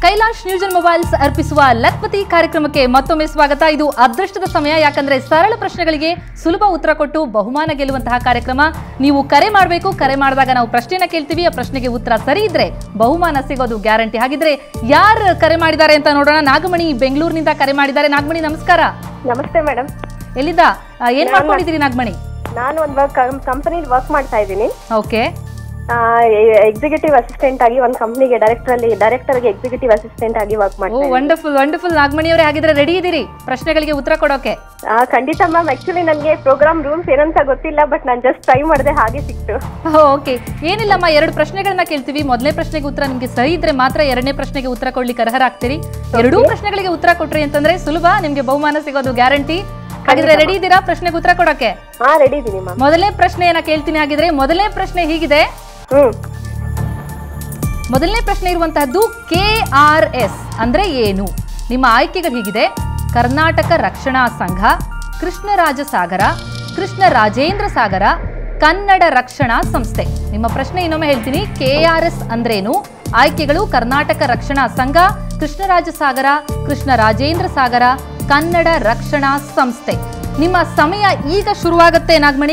Kailash news and mobiles ಅರ್ಪಿಸುವ ಲಕ್ಪತಿ ಕಾರ್ಯಕ್ರಮಕ್ಕೆ ಮತ್ತೊಮ್ಮೆ ಸ್ವಾಗತ ಇದು ಅದೃಷ್ಟದ ಸಮಯ ಯಾಕಂದ್ರೆ ಸರಳ ಪ್ರಶ್ನೆಗಳಿಗೆ ಸುಲಭ ಉತ್ತರ ಕೊಟ್ಟು ಬಹುಮಾನ ಗೆಲ್ಲುವಂತಹ ಕಾರ್ಯಕ್ರಮ ನೀವು ಕರೆ ಮಾಡಬೇಕು ಕರೆ ಮಾಡಿದಾಗ ನಾವು ಪ್ರಶ್ನೆನ ಕೇಳ್ತೀವಿ ಆ ಪ್ರಶ್ನೆಗೆ ಉತ್ತರ ಸರಿ ಇದ್ರೆ ಬಹುಮಾನ ಸಿಗೋದು ಗ್ಯಾರಂಟಿ ಹಾಗಿದ್ರೆ ಯಾರು ಕರೆ ಮಾಡಿದ್ದಾರೆ ಅಂತ ನೋಡೋಣ ನಾಗಮಣಿ ಬೆಂಗಳೂರಿನಿಂದ ಕರೆ ಮಾಡಿದ್ದಾರೆ ನಾಗಮಣಿ ನಮಸ್ಕಾರ ನಮಸ್ತೆ ಮೇಡಮ್ ಎಲ್ಲಿದ್ದ ಆ, ಏನ್ ಮಾಡ್ಕೊಂಡಿದ್ದೀರಿ ನಾಗಮಣಿ ನಾನು ಒಂದು ವರ್ಕ್ ಕಂಪನಿಲಿ ವರ್ಕ್ ಮಾಡ್ತಾ ಇದ್ದೀನಿ ಓಕೆ ಎಕ್ಸಿಕ್ಯೂಟಿವ್ ಅಸಿಸ್ಟೆಂಟ್ ಆಗಿ ಒಂದು ಕಂಪ್ನಿಗೆ ಡೈರೆಕ್ಟರ್ ಅಲ್ಲಿ ಡೈರೆಕ್ಟರ್ಗೆ ಎಕ್ಸಿಕ್ಯೂಟಿವ್ ಅಸಿಸ್ಟೆಂಟ್ ಆಗಿ ವರ್ಕ್ ಓ ಮಾಡ್ತಾ ಇದ್ದೀನಿ ವಂಡರ್ಫುಲ್ ವಂಡರ್ಫುಲ್ ನಾಗಮಣಿ ಅವರೇ ಹಾಗಿದ್ರೆ ರೆಡಿ ಇದ್ದೀರಿ ಪ್ರಶ್ನೆಗಳಿಗೆ ಉತ್ತರ ಕೊಡೋಕೆ ಆ, ಖಂಡಿತ ಮ್ಯಾಮ್ ಆಕ್ಚುಲಿ ನನಗೆ ಪ್ರೋಗ್ರಾಮ್ ರೂಲ್ಸ್ ಏನಂತ ಗೊತ್ತಿಲ್ಲ ಬಟ್ ನಾನು ಜಸ್ಟ್ ಟ್ರೈ ಮಾಡಿದೆ ಹಾಗೆ ಸಿಕ್ತು ಓಕೆ ಏನಿಲ್ಲಮ್ಮ ಎರಡು ಪ್ರಶ್ನೆಗಳನ್ನ ಕೇಳ್ತೀವಿ ಮೊದಲನೇ ಪ್ರಶ್ನೆಗೆ ಉತ್ತರ ನಿಮ್ಗೆ ಸರಿ ಇದ್ರೆ ಮಾತ್ರ ಎರಡನೇ ಪ್ರಶ್ನೆಗೆ ಉತ್ತರ ಕೊಡ್ಲಿಕ್ಕೆ ಅರ್ಹರಾಗ್ತೀರಿ ಎರಡೂ ಪ್ರಶ್ನೆಗಳಿಗೆ ಉತ್ತರ ಕೊಟ್ರಿ ಅಂತಂದ್ರೆ ಸುಲಭ ನಿಮ್ಗೆ ಬಹುಮಾನ ಸಿಗೋದು ಗ್ಯಾರಂಟಿ ಹಾಗಿದ್ರೆ ರೆಡಿ ಇದ್ದೀರಾ ಪ್ರಶ್ನೆಗೆ ಉತ್ತರ ಕೊಡೋಕೆ ಹಾ ರೆಡಿ ಇದ್ದೀನಿ ಮ್ಯಾಮ್ ಮೊದಲನೇ ಪ್ರಶ್ನೆಯನ್ನ ಕೇಳ್ತೀನಿ ಹಾಗಿದ್ರೆ ಮೊದಲನೇ ಪ್ರಶ್ನೆ ಹೀಗಿದೆ ಹ್ಮ್ ಮೊದಲನೇ ಪ್ರಶ್ನೆ ಇರುವಂತಹದ್ದು ಕೆ ಆರ್ ಎಸ್ ಅಂದ್ರೆ ಏನು ನಿಮ್ಮ ಆಯ್ಕೆಗಳು ಹೀಗಿದೆ ಕರ್ನಾಟಕ ರಕ್ಷಣಾ ಸಂಘ ಕೃಷ್ಣರಾಜ ಸಾಗರ ಕೃಷ್ಣ ರಾಜೇಂದ್ರ ಸಾಗರ ಕನ್ನಡ ರಕ್ಷಣಾ ಸಂಸ್ಥೆ ನಿಮ್ಮ ಪ್ರಶ್ನೆ ಇನ್ನೊಮ್ಮೆ ಹೇಳ್ತೀನಿ ಕೆ ಆರ್ ಎಸ್ ಅಂದ್ರೇನು ಆಯ್ಕೆಗಳು ಕರ್ನಾಟಕ ರಕ್ಷಣಾ ಸಂಘ ಕೃಷ್ಣರಾಜ ಸಾಗರ ಕೃಷ್ಣ ರಾಜೇಂದ್ರ ಸಾಗರ ಕನ್ನಡ ರಕ್ಷಣಾ ಸಂಸ್ಥೆ ನಿಮ್ಮ ಸಮಯ ಈಗ ಶುರುವಾಗುತ್ತೆ ನಾಗಮಣಿ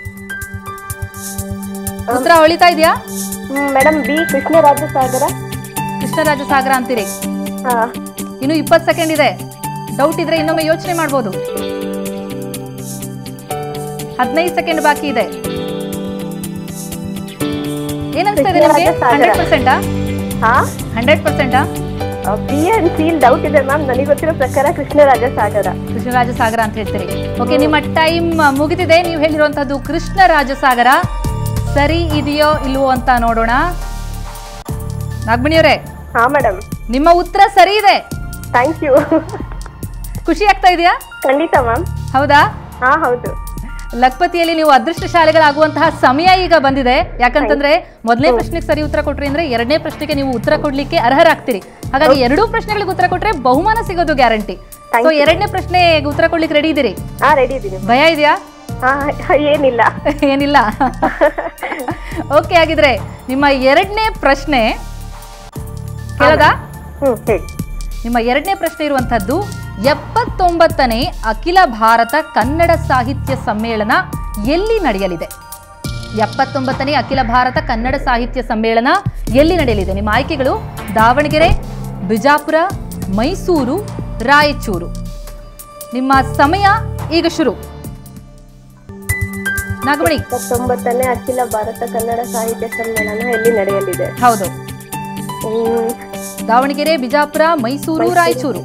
ಉತ್ತರ ಹೊಳಿತಾ ಇದೆಯಾ ಮೇಡಮ್ ಬಿ ಕೃಷ್ಣರಾಜ ಸಾಗರ ಕೃಷ್ಣರಾಜ ಸಾಗರ ಅಂತೀರಿ ಹಾ ಇನ್ನು ಇಪ್ಪತ್ತು ಸೆಕೆಂಡ್ ಇದೆ ಡೌಟ್ ಇದ್ರೆ ಇನ್ನೊಮ್ಮೆ ಯೋಚನೆ ಮಾಡ್ಬೋದು ಹದಿನೈದು ಸೆಕೆಂಡ್ ಬಾಕಿ ಇದೆ ಏನನ್ಸ್ತಾ ಇದೆ ನಿಮಗೆ ಕೃಷ್ಣರಾಜ ಸಾಗರ. ಹಂಡ್ರೆಡ್ ಪರ್ಸೆಂಟಾ ಹಾ ಹಂಡ್ರೆಡ್ ಪರ್ಸೆಂಟಾ ಬಿ ಅಂಡ್ ಸಿಲ್ ಡೌಟ್ ಇದೆ ಮ್ಯಾಮ್ ನನಗೆ ಗೊತ್ತಿರೋ ಪ್ರಕಾರ ಕೃಷ್ಣರಾಜ ಸಾಗರ ಕೃಷ್ಣರಾಜ ಸಾಗರ ಅಂತ ಹೇಳ್ತೀರಿ ಓಕೆ ನಿಮ್ಮ ಟೈಮ್ ಮುಗಿದಿದೆ ನೀವು ಹೇಳಿರುವಂತದ್ದು ಕೃಷ್ಣರಾಜ ಸಾಗರ ಸರಿ ಇದೆಯೋ ಇಲ್ವೋ ಅಂತ ನೋಡೋಣ ನಾಗಮಣಿಯವರೇ ಹಾ ಮೇಡಮ್ ನಿಮ್ಮ ಉತ್ತರ ಸರಿ ಇದೆ ಥ್ಯಾಂಕ್ ಯು ಖುಷಿ ಆಗ್ತಾ ಇದೆಯಾ ಖಂಡಿತ ಮ್ಯಾಮ್ ಹೌದಾ ಹಾ ಹೌದು ಲಕ್ಪತಿಯಲ್ಲಿ ನೀವು ಅದೃಷ್ಟಶಾಲಿಗಳಾಗುವಂತಹ ಸಮಯ ಈಗ ಬಂದಿದೆ ಯಾಕಂತಂದ್ರೆ ಮೊದಲನೇ ಪ್ರಶ್ನೆಗೆ ಸರಿ ಉತ್ತರ ಕೊಟ್ರಿ ಅಂದ್ರೆ ಎರಡನೇ ಪ್ರಶ್ನೆಗೆ ನೀವು ಉತ್ತರ ಕೊಡ್ಲಿಕ್ಕೆ ಅರ್ಹರಾಗ್ತೀರಿ ಹಾಗಾಗಿ ಎರಡೂ ಪ್ರಶ್ನೆಗಳಿಗೆ ಉತ್ತರ ಕೊಟ್ರೆ ಬಹುಮಾನ ಸಿಗೋದು ಗ್ಯಾರಂಟಿ Thank ಸೊ ಎರಡನೇ ಪ್ರಶ್ನೆಗೆ ಉತ್ತರ ಕೊಡ್ಲಿಕ್ಕೆ ರೆಡಿ ಇದ್ದೀರಿ ಹಾ ರೆಡಿ ಇದ್ದೀನಿ ಭಯ ಇದೆಯಾ ಹಾ ಏನಿಲ್ಲ ಏನಿಲ್ಲ ಓಕೆ ಆಗಿದ್ರೆ ನಿಮ್ಮ ಎರಡನೇ ಪ್ರಶ್ನೆ ಕೇಳದಾ ಹ್ಮ್ ಹೇಳಿ ನಿಮ್ಮ ಎರಡನೇ ಪ್ರಶ್ನೆ ಇರುವಂತಹದ್ದು ಎಪ್ಪತ್ತೊಂಬತ್ತನೇ ಅಖಿಲ ಭಾರತ ಕನ್ನಡ ಸಾಹಿತ್ಯ ಸಮ್ಮೇಳನ ಎಲ್ಲಿ ನಡೆಯಲಿದೆ ಎಪ್ಪತ್ತೊಂಬತ್ತನೇ ಅಖಿಲ ಭಾರತ ಕನ್ನಡ ಸಾಹಿತ್ಯ ಸಮ್ಮೇಳನ ಎಲ್ಲಿ ನಡೆಯಲಿದೆ ನಿಮ್ಮ ಆಯ್ಕೆಗಳು ದಾವಣಗೆರೆ ಬಿಜಾಪುರ ಮೈಸೂರು ರಾಯಚೂರು ನಿಮ್ಮ ಸಮಯ ಈಗ ಶುರು ನಾಗಮಣಿ ಇಪ್ಪತ್ತೊಂಬತ್ತನೇ ಅಖಿಲ ಭಾರತ ಕನ್ನಡ ಸಾಹಿತ್ಯ ಸಮ್ಮೇಳನ ಎಲ್ಲಿ ನಡೆಯಲಿದೆ ಹೌದು ಹ್ಮ್, ದಾವಣಗೆರೆ ಬಿಜಾಪುರ ಮೈಸೂರು ರಾಯಚೂರು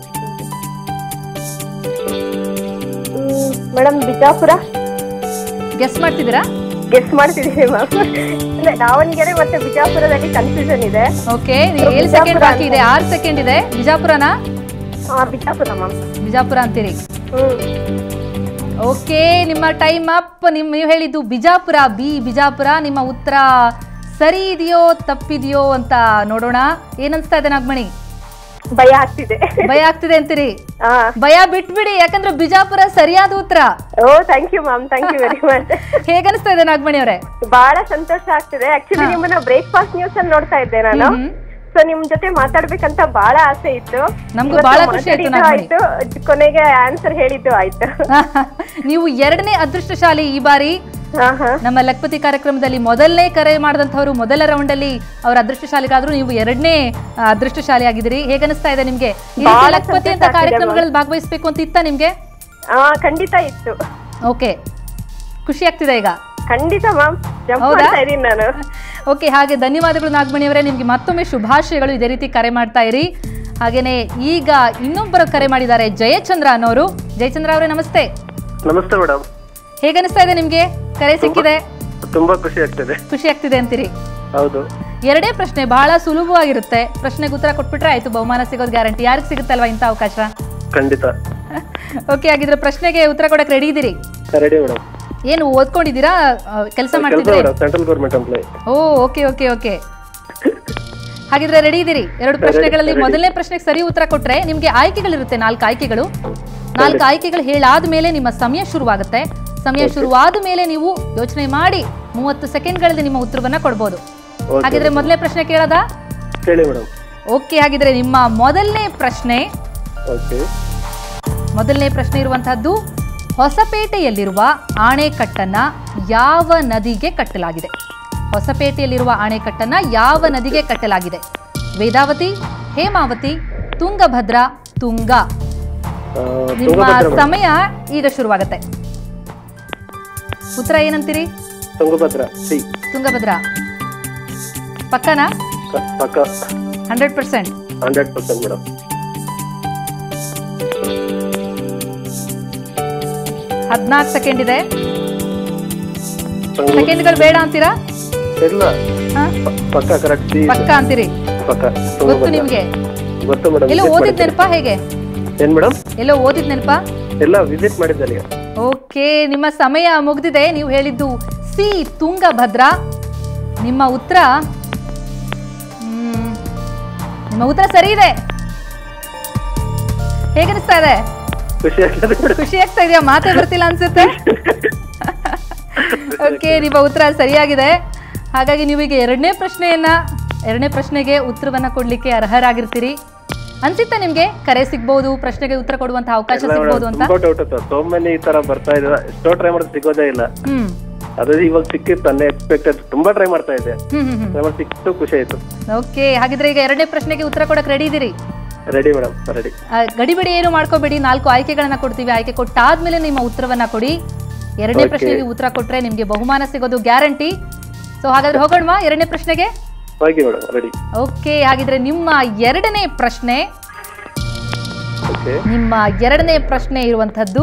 ಹ್ಮ್, ಮೇಡಮ್ ಬಿಜಾಪುರ ಗೆಸ್ ಮಾಡ್ತಿದ್ದೀರಾ ಗೆಸ್ ಮಾಡ್ತಿದ್ದೀವಿ ಮ್ಯಾಮ್ ಅಂದ್ರೆ ದಾವಣಗೆರೆ ಮತ್ತೆ ಬಿಜಾಪುರದಲ್ಲಿ ಕನ್ಫ್ಯೂಷನ್ ಇದೆ ಓಕೆ ನೀವು ಏಳು ಸೆಕೆಂಡ್ ಬಾಕಿ ಇದೆ ಆರು ಸೆಕೆಂಡ್ ಇದೆ ಬಿಜಾಪುರನಾ ಹಾ ಬಿಜಾಪುರ ಮ್ಯಾಮ್ ಬಿಜಾಪುರ ಅಂತೀರಿ ಹ್ಮ್ ಓಕೆ ನಿಮ್ಮ ಟೈಮ್ ಅಪ್ ನಿಮ್ ನೀವು ಹೇಳಿದ್ದು ಬಿಜಾಪುರ ಬಿ ಬಿಜಾಪುರ ನಿಮ್ಮ ಉತ್ತರ ಸರಿ ಇದೆಯೋ ತಪ್ಪಿದೆಯೋ ಅಂತ ನೋಡೋಣ ಏನನ್ಸ್ತಾ ಇದೆ ನಾಗಮಣಿ ಭಯ ಆಗ್ತಿದೆ ಭಯ ಆಗ್ತಿದೆ ಅಂತೀರಿ ಹಾ ಭಯ ಬಿಟ್ಬಿಡಿ ಯಾಕಂದ್ರೆ ಬಿಜಾಪುರ ಸರಿಯಾದ ಉತ್ತರ oh thank you ma'am thank you very much ಹೇಗನ್ಸ್ತಾ ಇದೆ ನಾಗಮಣಿ ಅವರೇ ಬಹಳ ಸಂತೋಷ ಆಗ್ತಿದೆ ಆಕ್ಚುಲಿ ನಿಮ್ಮನ್ನ ಬ್ರೇಕ್ಫಾಸ್ಟ್ ನ್ಯೂಸ್ ಅಲ್ಲಿ ನೋಡ್ತಾ ಇದ್ದೆ ನಾನು ಹ್ಮ್. ಸೊ ನಿಮ್ ಜೊತೆ ಮಾತಾಡ್ಬೇಕಂತ ಬಹಳ ಆಸೆ ಇತ್ತು ನಮ್ಗೂ ಇವತ್ತು ಬಹಳ ಖುಷಿ ಆಯ್ತು ಮಾತಾಡಿದ್ದು ನಾಗಮಣಿ. ಆಯ್ತು ಕೊನೆಗೆ ಆನ್ಸರ್ ಹೇಳಿದ್ದು ಆಯ್ತು ನೀವು ಎರಡನೇ ಅದೃಷ್ಟಶಾಲಿ ಈ ಬಾರಿ ಹಾ ಹಾ ನಮ್ಮ ಲಕ್ಪತಿ ಕಾರ್ಯಕ್ರಮದಲ್ಲಿ ಮೊದಲನೇ ಕರೆ ಮಾಡಿದಂಥವ್ರು ಮೊದಲ ರೌಂಡ್ ಅಲ್ಲಿ ಅವರ ಅದೃಷ್ಟಶಾಲಿಗಾದ್ರು ನೀವು ಎರಡನೇ ಆ, ಅದೃಷ್ಟಶಾಲಿ ಆಗಿದ್ದೀರಿ ಹೇಗನ್ನಿಸ್ತಾ ಇದೆ ನಿಮ್ಗೆ ಈ ರೀತಿ ಬಹಳ ಲಕ್ಪತಿ ಅಂತ ಸಂತೋಷ ಆಗ್ತಿದೆ ಕಾರ್ಯಕ್ರಮಗಳಲ್ಲಿ ಭಾಗವಹಿಸಬೇಕು ಅಂತ ಇತ್ತ ನಿಮ್ಗೆ ಹಾ ಖಂಡಿತ ಇತ್ತು ಓಕೆ ಖುಷಿ ಆಗ್ತಿದೆ ಈಗ ಖಂಡಿತ ಮ್ಯಾಮ್ ಜಂಪ್ ಹೌದಾ? ಮಾಡ್ತಾ ಇದೀನಿ ನಾನು ಓಕೆ ಹಾಗೆ ಧನ್ಯವಾದಗಳು ನಾಗಮಣಿಯವರೇ ನಿಮ್ಗೆ ಮತ್ತೊಮ್ಮೆ ಶುಭಾಶಯಗಳು ಇದೇ ರೀತಿ ಕರೆ ಮಾಡ್ತಾ ಇರಿ ಹಾಗೇನೆ ಈಗ ಇನ್ನೊಬ್ಬರು ಕರೆ ಮಾಡಿದ್ದಾರೆ ಜಯಚಂದ್ರ ಅನ್ನೋರು ಜಯಚಂದ್ರ ಅವರೇ ನಮಸ್ತೆ ನಮಸ್ತೆ ಮೇಡಮ್ ಹೇಗನ್ನಿಸ್ತಾ ಇದೆ ನಿಮ್ಗೆ ಕರೆ ಸಿಕ್ಕಿದೆ ತುಂಬಾ ಖುಷಿ ಆಗ್ತಿದೆ ಖುಷಿ ಆಗ್ತಿದೆ ಅಂತೀರಿ ಹೌದು ಎರಡೇ ಪ್ರಶ್ನೆ ಬಹಳ ಸುಲಭವಾಗಿರುತ್ತೆ ಪ್ರಶ್ನೆಗೆ ಉತ್ತರ ಕೊಟ್ಬಿಟ್ರೆ ಆಯ್ತು ಬಹುಮಾನ ಸಿಗೋದು ಗ್ಯಾರಂಟಿ ಯಾರಿಗೆ ಸಿಗುತ್ತಲ್ವಾ ಇಂಥ ಅವಕಾಶ ಖಂಡಿತ ಓಕೆ ಆಗಿದ್ರೆ ಪ್ರಶ್ನೆಗೆ ಉತ್ತರ ಕೊಡಕ್ಕೆ ರೆಡಿ ಇದ್ದೀರಿ ರೆಡಿ ಮೇಡಮ್ ಏನು ಓದ್ಕೊಂಡಿದ್ದೀರಾ ಕೆಲಸ ಕೆಲಸ ಮಾಡ್ತಿದ್ರೆ madam central government employee oh okay okay okay ಹಾಗಿದ್ರೆ ರೆಡಿ ಇದ್ದೀರಿ ಎರಡು ಪ್ರಶ್ನೆಗಳಲ್ಲಿ ಮೊದಲನೇ ಪ್ರಶ್ನೆಗೆ ಸರಿ ಉತ್ತರ ಕೊಟ್ರೆ ನಿಮ್ಗೆ ಆಯ್ಕೆಗಳಿರುತ್ತೆ ನಾಲ್ಕು ಆಯ್ಕೆಗಳು ನಾಲ್ಕು ಆಯ್ಕೆಗಳು ಹೇಳಾದ ಮೇಲೆ ನಿಮ್ಮ ಸಮಯ ಶುರುವಾಗುತ್ತೆ ಸಮಯ ಶುರುವಾದ ಮೇಲೆ ನೀವು ಯೋಚನೆ ಮಾಡಿ ಮೂವತ್ತು ಸೆಕೆಂಡ್ಗಳಲ್ಲಿ ನಿಮ್ಮ ಉತ್ತರವನ್ನ ಕೊಡ್ಬೋದು Okay. ಹಾಗಿದ್ರೆ ಮೊದಲನೇ ಪ್ರಶ್ನೆ ಕೇಳೋದಾ ಹೇಳಿ ಮೇಡಮ್ ಓಕೆ ಹಾಗಿದ್ರೆ ನಿಮ್ಮ ಮೊದಲನೇ ಪ್ರಶ್ನೆ ಓಕೆ ಮೊದಲನೇ ಪ್ರಶ್ನೆ ಇರುವಂತಹದ್ದು ಹೊಸಪೇಟೆಯಲ್ಲಿರುವ ಆಣೆಕಟ್ಟನ್ನ ಯಾವ ನದಿಗೆ ಕಟ್ಟಲಾಗಿದೆ ಹೊಸಪೇಟೆಯಲ್ಲಿರುವ ಆಣೆಕಟ್ಟನ್ನ ಯಾವ ನದಿಗೆ ಕಟ್ಟಲಾಗಿದೆ ವೇದಾವತಿ ಹೇಮಾವತಿ ತುಂಗಭದ್ರಾ ತುಂಗ ಆ, ನಿಮ್ಮ ತುಂಗಭದ್ರಾ ಮೇಡಮ್ ಸಮಯ ಈಗ ಶುರುವಾಗತ್ತೆ ಉತ್ತರ ಏನಂತೀರಿ ತುಂಗಭದ್ರಾ ಸಿ ತುಂಗಭದ್ರಾ ಪಕ್ಕನಾ ಕ- ಪಕ್ಕ hundred percent hundred percent madam ಹದಿನಾಲ್ಕು ಸೆಕೆಂಡ್ ಇದೆ ತುಂಗ ಸೆಕೆಂಡ್ಗಳು ಬೇಡ ಅಂತೀರಾ ಇಲ್ಲ ಹಾ? ಪ- ಪಕ್ಕ ಕರೆಕ್ಟ್ ಸಿ ಪಕ್ಕ ಅಂತೀರಿ ಪಕ್ಕ ಗೊತ್ತು ತುಂಗಭದ್ರಾ ನಿಮ್ಗೆ ಗೊತ್ತು ಮೇಡಮ್ ಎಲ್ಲೋ ಓದಿದ್ ನೆನಪಾ ಹೇಗೆ ಏನ್ ಮೇಡಮ್ ಎಲ್ಲೋ ಓದಿದ್ ನೆನಪಾ ಎಲ್ಲ ವಿಸಿಟ್ ಮಾಡಿದ್ದೆ ಅಲ್ಲಿಗೆ ಓಕೆ ನಿಮ್ಮ ಸಮಯ ಮುಗ್ದಿದೆ ನೀವು ಹೇಳಿದ್ದು ಸಿ ತುಂಗಭದ್ರಾ ನಿಮ್ಮ ಉತ್ತರ ಮ್, ನಿಮ್ಮ ಉತ್ತರ ಸರಿ ಇದೆ ಹೇಗನಿಸ್ತಾ ಇದೆ ಖುಷಿ ಆಗ್ತದೆ ಮೇಡಮ್ ಖುಷಿ ಆಗ್ತಾ ಇದೆಯಾ ಮಾತೇ ಬರ್ತಿಲ್ಲ ಅನ್ಸುತ್ತೆ ಓಕೆ ನಿಮ್ಮ ಉತ್ತರ ಸರಿಯಾಗಿದೆ ಹಾಗಾಗಿ ನೀವೀಗ ಎರಡನೇ ಪ್ರಶ್ನೆಯನ್ನ ಎರಡನೇ ಪ್ರಶ್ನೆಗೆ ಉತ್ತರವನ್ನ ಕೊಡ್ಲಿಕ್ಕೆ ಅರ್ಹರಾಗಿರ್ತೀರಿ ಅನ್ಸುತ್ತೆ ನಿಮ್ಗೆ ಕರೆ ಸಿಗ್ಬೋದು ಪ್ರಶ್ನೆಗೆ ಉತ್ತರ ಕೊಡುವಂತಹ ಅವಕಾಶ ಇಲ್ಲ ಸಿಗ್ಬೋದು ಮೇಡಮ್ ಅಂತ ತುಂಬಾ ಡೌಟ್ ಇತ್ತು ಸೋ ಮೆನಿ ಈ ತರ ಬರ್ತಾ ಇದೆ ಎಷ್ಟೋ ಟ್ರೈ ಮಾಡೋದು ಸಿಗೋದೇ ಇಲ್ಲ ಹ್ಮ್ ಅದು ಇವಾಗ ಸಿಕ್ಕಿತ್ತು ಅನ್ಎಕ್ಸ್ಪೆಕ್ಟೆಡ್ ಎಕ್ಸ್ಪೆಕ್ಟೆಡ್ ತುಂಬಾ ಟ್ರೈ ಮಾಡ್ತಾ ಇದ್ದೆ ಹ್ಮ್ ಹ್ಮ್ ಹ್ಮ್ ಆಮೇಲೆ ಸಿಕ್ತು ಖುಷಿ ಆಯ್ತು ಓಕೆ ಹಾಗಿದ್ರೆ ಈಗ ಎರಡನೇ ಪ್ರಶ್ನೆಗೆ ಉತ್ತರ ಕೊಡಕ್ ರೆಡಿ ಇದ್ದೀರಿ ರೆಡಿ ಮೇಡಮ್ ರೆಡಿ ಆ, ಗಡಿಬಿಡಿ ಏನು ಮಾಡ್ಕೋಬೇಡಿ ನಾಲ್ಕು ಆಯ್ಕೆಗಳನ್ನ ಕೊಡ್ತೀವಿ ಆಯ್ಕೆ ಕೊಟ್ಟಾದ್ಮೇಲೆ ನಿಮ್ಮ ಉತ್ತರವನ್ನ ಕೊಡಿ ಎರಡನೇ Okay. ಪ್ರಶ್ನೆಗೆ ಉತ್ತರ ಕೊಟ್ರೆ ನಿಮ್ಗೆ ಬಹುಮಾನ ಸಿಗೋದು ಗ್ಯಾರಂಟಿ ಸೊ ಹಾಗಾದ್ರೆ ಹೋಗೋಣವಾ ಎರಡನೇ ಪ್ರಶ್ನೆಗೆ ಹೋಗಿ ಮೇಡಮ್ ರೆಡಿ ಓಕೆ ಹಾಗಿದ್ರೆ ನಿಮ್ಮ ಎರಡನೇ ಪ್ರಶ್ನೆ ಓಕೆ ನಿಮ್ಮ ಎರಡನೇ ಪ್ರಶ್ನೆ ಇರುವಂಥದ್ದು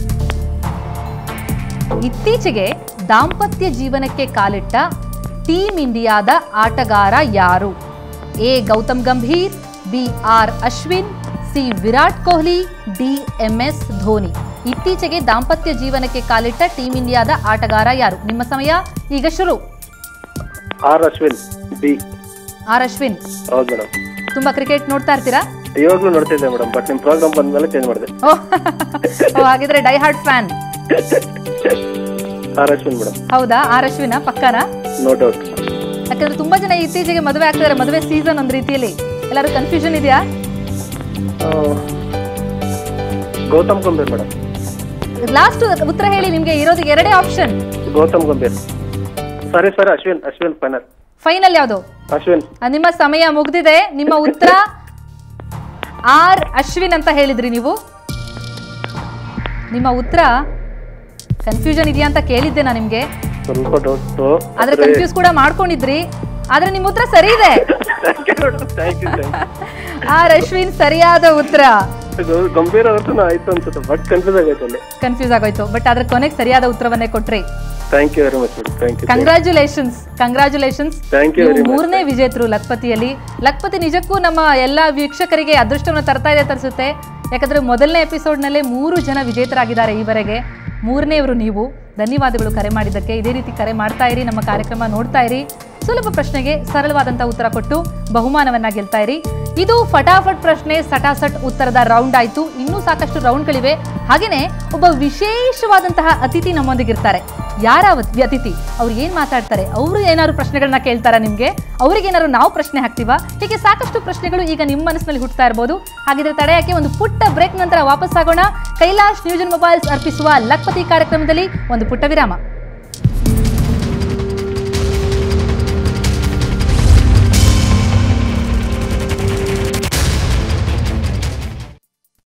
ಇತ್ತೀಚೆಗೆ ದಾಂಪತ್ಯ ಜೀವನಕ್ಕೆ ಕಾಲಿಟ್ಟ ಟೀಮ್ ಇಂಡಿಯಾದ ಆಟಗಾರ ಯಾರು A Gautam Gambhir B R Ashwin C Virat Kohli D M S Dhoni ಇತ್ತೀಚೆಗೆ ದಾಂಪತ್ಯ ಜೀವನಕ್ಕೆ ಕಾಲಿಟ್ಟ ಟೀಮ್ ಇಂಡಿಯಾದ ಆಟಗಾರ ಯಾರು ನಿಮ್ಮ ಸಮಯ ಈಗ ಶುರು R Ashwin B R Ashwin ಹೌದು ಮೇಡಮ್ ತುಂಬಾ ಕ್ರಿಕೆಟ್ ನೋಡ್ತಾ ಇರ್ತೀರಾ ಇವಾಗ್ಲೂ ನೋಡ್ತಿದ್ದೆ ಮೇಡಮ್ ಬಟ್ ನಿಮ್ ಪ್ರೋಗ್ರಾಮ್ ಬಂದ್ಮೇಲೆ ಚೇಂಜ್ ಮಾಡಿದೆ ಓ ಓ, ಹಾಗಿದ್ರೆ die hard fan R Ashwin madam ಹೌದಾ ಆರ್ ಅಶ್ವಿನ ಪಕ್ಕನಾ ನೋ ಡೌಟ್ ಯಾಕಂದ್ರೆ ತುಂಬಾ ಜನ ಇತ್ತೀಚೆಗೆ ಮದುವೆ ಆಗ್ತಿದ್ದಾರೆ ಮದುವೆ ಸೀಸನ್ ಒಂದ್ ರೀತಿಯಲ್ಲಿ ಎಲ್ಲರೂ ಕನ್ಫ್ಯೂಷನ್ ಇದೆಯಾ ಗೌತಮ್ ಗಂಭೀರ್ ಮೇಡಮ್ ಲಾಸ್ಟ್ ಉತ್ತರ ಹೇಳಿ ನಿಮ್ಗೆ ಇರೋದು ಎರಡೇ ಆಪ್ಷನ್ ಗೌತಮ್ ಗಂಭೀರ್ ಸರಿ ಸರಿ ಅಶ್ವಿನ್ ಅಶ್ವಿನ್ ಫೈನಲ್ ಫೈನಲ್ ಯಾವುದು ಅಶ್ವಿನ್ ನಿಮ್ಮ ಸಮಯ ಮುಗ್ದಿದೆ ನಿಮ್ಮ ಉತ್ತರ ಆರ್ ಅಶ್ವಿನ್ ಅಂತ ಹೇಳಿದ್ರಿ ನೀವು ನಿಮ್ಮ ಉತ್ತರ ಕನ್ಫ್ಯೂಷನ್ ಇದೆಯಾ ಅಂತ ಕೇಳಿದ್ದೆ ನಾನು ನಿಮ್ಗೆ ಸ್ವಲ್ಪ ಡೌಟು ಆದ್ರೆ ಕನ್ಫ್ಯೂಸ್ ಕೂಡ ಮಾಡ್ಕೊಂಡಿದ್ರಿ ಆದ್ರೆ ನಿಮ್ಮ ಉತ್ತರ ಸರಿ ಇದೆ ಥ್ಯಾಂಕ್ ಯು ಆರ್ ಅಶ್ವಿನ್ ಸರಿಯಾದ ಉತ್ತರ ಗಂಭೀರ ಅವ್ರದ್ದು ಆಯ್ತು ಅನ್ಸುತ್ತೆ ಬಟ್ ಕನ್ಫ್ಯೂಸ್ ಆಗೈತೆ ಅಲ್ಲಿ ಕನ್ಫ್ಯೂಸ್ ಆಗೋಯ್ತು ಬಟ್ ಅದ್ರ ಕೊನೆಗೆ ಸರಿಯಾದ ಉತ್ತರವನ್ನೇ ಕೊಟ್ರಿ thank you very much madam thank you congratulations congratulations thank you very much ಮೂರನೇ ವಿಜೇತರು ಲಕ್ಪತಿಯಲ್ಲಿ ಲಕ್ಪತಿ ನಿಜಕ್ಕೂ ನಮ್ಮ ಎಲ್ಲ ವೀಕ್ಷಕರಿಗೆ ಅದೃಷ್ಟವನ್ನು ತರ್ತಾ ಇದೆ ಅಂತ ಅನ್ಸುತ್ತೆ ಯಾಕಂದ್ರೆ ಮೊದಲನೇ ಎಪಿಸೋಡ್ನಲ್ಲೇ ಮೂರು ಜನ ವಿಜೇತರಾಗಿದ್ದಾರೆ ಈವರೆಗೆ ಮೂರನೇವರು ನೀವು ಧನ್ಯವಾದಗಳು ಕರೆ ಮಾಡಿದ್ದಕ್ಕೆ ಇದೇ ರೀತಿ ಕರೆ ಮಾಡ್ತಾ ಇರಿ ನಮ್ಮ ಕಾರ್ಯಕ್ರಮ ನೋಡ್ತಾ ಇರಿ ಸುಲಭ ಪ್ರಶ್ನೆಗೆ ಸರಳವಾದಂಥ ಉತ್ತರ ಕೊಟ್ಟು ಬಹುಮಾನವನ್ನ ಗೆಲ್ತಾ ಇರಿ ಇದು ಫಟಾಫಟ್ ಪ್ರಶ್ನೆ ಸಟಾಸಟ್ ಉತ್ತರದ ರೌಂಡ್ ಆಯ್ತು ಇನ್ನೂ ಸಾಕಷ್ಟು ರೌಂಡ್ಗಳಿವೆ ಹಾಗೇನೆ ಒಬ್ಬ ವಿಶೇಷವಾದಂತಹ ಅತಿಥಿ ನಮ್ಮೊಂದಿಗಿರ್ತಾರೆ ಯಾರ ಅವತ್- ಅತಿಥಿ ಅವ್ರು ಏನ್ ಮಾತಾಡ್ತಾರೆ ಅವರು ಏನಾದ್ರು ಪ್ರಶ್ನೆಗಳನ್ನ ಕೇಳ್ತಾರ ನಿಮ್ಗೆ ಅವ್ರಿಗೆ ಏನಾದ್ರು ನಾವು ಪ್ರಶ್ನೆ ಹಾಕ್ತೀವಾ ಹೀಗೆ ಸಾಕಷ್ಟು ಪ್ರಶ್ನೆಗಳು ಈಗ ನಿಮ್ಮ ಮನಸ್ಸಿನಲ್ಲಿ ಹುಟ್ಟುತ್ತಾ ಇರಬಹುದು ಹಾಗಿದ್ರೆ ತಡೆಯಕ್ಕೆ ಒಂದು ಪುಟ್ಟ ಬ್ರೇಕ್ ನಂತರ ವಾಪಸ್ ಆಗೋಣ ಕೈಲಾಶ್ ನ್ಯೂಜನ್ ಮೊಬೈಲ್ಸ್ ಅರ್ಪಿಸುವ ಲಕ್ಪತಿ ಕಾರ್ಯಕ್ರಮದಲ್ಲಿ ಒಂದು ಪುಟ್ಟ ವಿರಾಮ